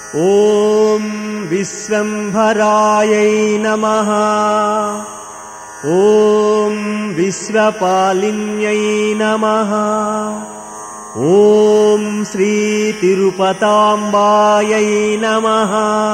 ॐ विश्वम्भरायै नमः ॐ विश्वपालिन्यै नमः ॐ श्रीतिरुपताम्बायै नमः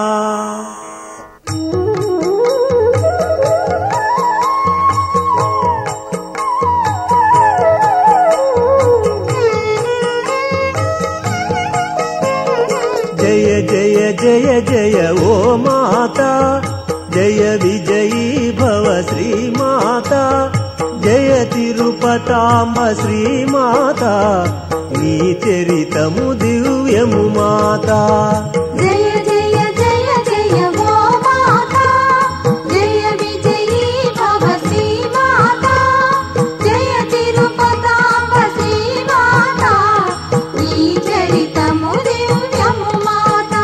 జయ జయ జయ జయ ఓ మాత జయ విజయీ భవ శ్రీమాత జయ తిరుపతాంబ శ్రీమాత నీ చరితము దివ్యము మాత జయ జయ జయ జయ ఓ మాతా జయ విజయీ భవ శ్రీ మాతా జయ తిరుపతాంబ శ్రీ మాతా నీ చరితము దివ్యము మాతా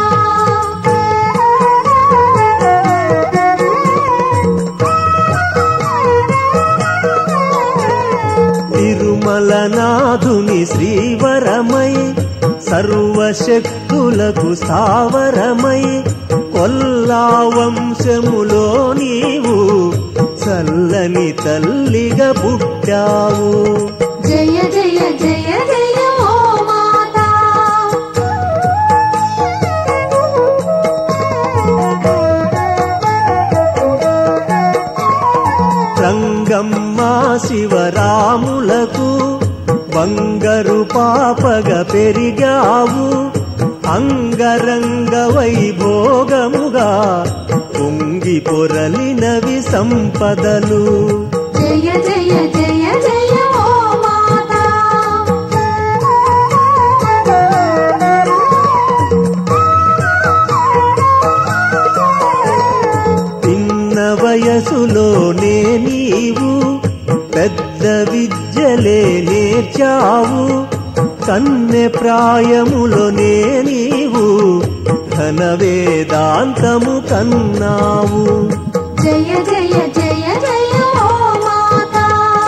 తిరుమలనాథుని శ్రీవరమై సర్వశక్తులకు స్థావరమై కొల్లా వంశములో నీవు చల్లని తల్లిగా పుట్టావు జయ జయ జయ జయ ఓ మాతా రంగమ్మ శివరాములకు బంగారు పాపగా పెరిగావు అంగరంగ వైభోగముగా పొంగి పొరలినవి సంపదలు జయ జయ జయ జయ ఓ మాతా చిన్న వయసులోనే నీవు పెద్ద విద్యలే నేర్చావు కన్నె ప్రాయములోనే నీవు ఘన వేదాంతము కన్నావు జయ జయ జయ జయ ఓ మాతా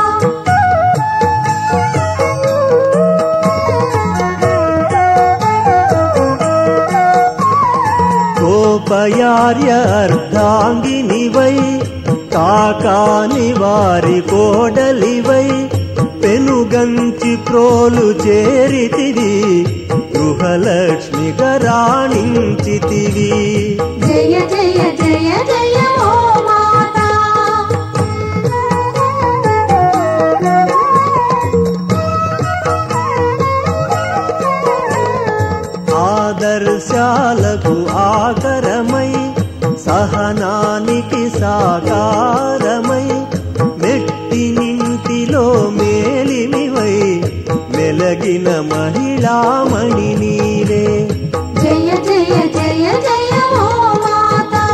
గోపయార్య అర్ధాంగినివై కాకాని వారి కోడలివై పెనుగంచి ప్రోలు చేరితివి గృహలక్ష్మి గరాణించితివి జయ జయ జయ జయ ఓ మాతా ఆదర్శాలకు ఆకరమై సహనానికి సాకారమై మెట్టినింటిలో మేలిమివై మెలగిన మహిళామణి నీవే జయ జయ జయ జయ ఓ మాతా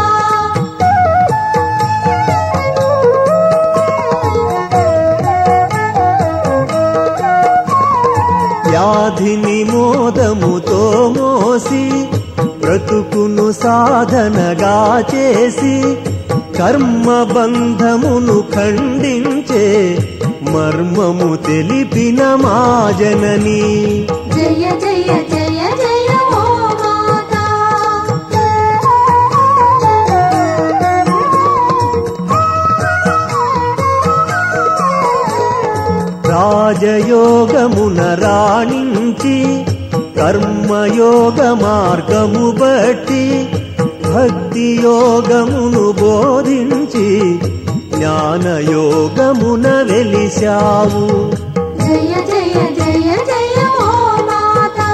వ్యాధిని మోదముతో మోసి బ్రతుకును సాధనగా చేసి కర్మ బంధమును ఖండించే మర్మము తెలిపిన మా జననీ జయ జయ జయ జయ ఓ మాతా రాజయోగమున రాణించి కర్మయోగ మార్గము బట్టి భక్తి యోగమును బోధించి జ్ఞానయోగమున వెలిశావు జయ జయ జయ జయ ఓ మాతా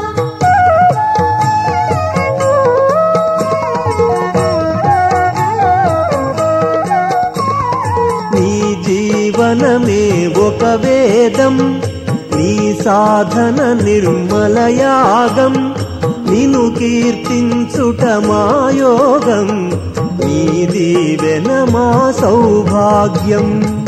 నీ జీవనమే ఒక వేదం నీ సాధన నిర్మల యాగం నిను కీర్తించుట మా యోగం నీ దీవెన మా సౌభాగ్యం